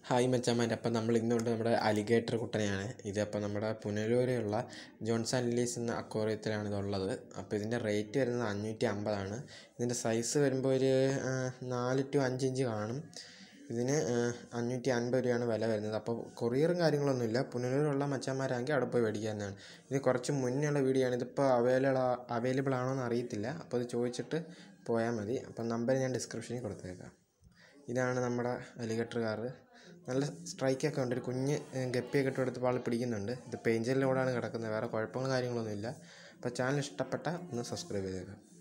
hi മച്ചാന്മാരെ അപ്പം നമ്മൾ ഇന്നുകൊണ്ട് നമ്മുടെ അലിഗേറ്റർ കുട്ടനെയാണ് ഇതിപ്പോൾ നമ്മുടെ പുനലൂരിലുള്ള ജോൺസൺ ലില്ലീസ് എന്ന അക്വേറിയത്തിലാണ് ഇതുള്ളത് അപ്പോൾ ഇതിൻ്റെ റേറ്റ് വരുന്നത് അഞ്ഞൂറ്റി അമ്പതാണ് ഇതിൻ്റെ സൈസ് വരുമ്പോൾ ഒരു നാല് ടു അഞ്ച് ഇഞ്ച് കാണും ഇതിന് അഞ്ഞൂറ്റി അൻപത് രൂപയാണ് വില വരുന്നത് അപ്പോൾ കൊറിയറും കാര്യങ്ങളൊന്നുമില്ല പുനലൂരുള്ള മച്ചാന്മാരാണെങ്കിൽ അവിടെ പോയി മേടിക്കാവുന്നതാണ് ഇത് കുറച്ച് മുന്നേ ഉള്ള വീഡിയോ ആണ് ഇതിപ്പോൾ അവൈലബിൾ അവൈലബിൾ ആണോ എന്ന് അറിയത്തില്ല അപ്പോൾ ഇത് ചോദിച്ചിട്ട് പോയാൽ മതി അപ്പം നമ്പർ ഞാൻ ഡിസ്ക്രിപ്ഷനിൽ കൊടുത്തേക്കാം ഇതാണ് നമ്മുടെ അലിഗേറ്റർ കാറ് നല്ല സ്ട്രൈക്കൊക്കെ ഉണ്ട് ഒരു കുഞ്ഞ് ഗപ്പിയൊക്കെ ഇട്ട് കൊടുത്തപ്പോൾ ആൾ പിടിക്കുന്നുണ്ട് ഇത് പെയിൻജലിലൂടെയാണ് കിടക്കുന്നത് വേറെ കുഴപ്പങ്ങളും കാര്യങ്ങളൊന്നുമില്ല അപ്പോൾ ചാനൽ ഇഷ്ടപ്പെട്ട ഒന്ന് സബ്സ്ക്രൈബ് ചെയ്തേക്കാം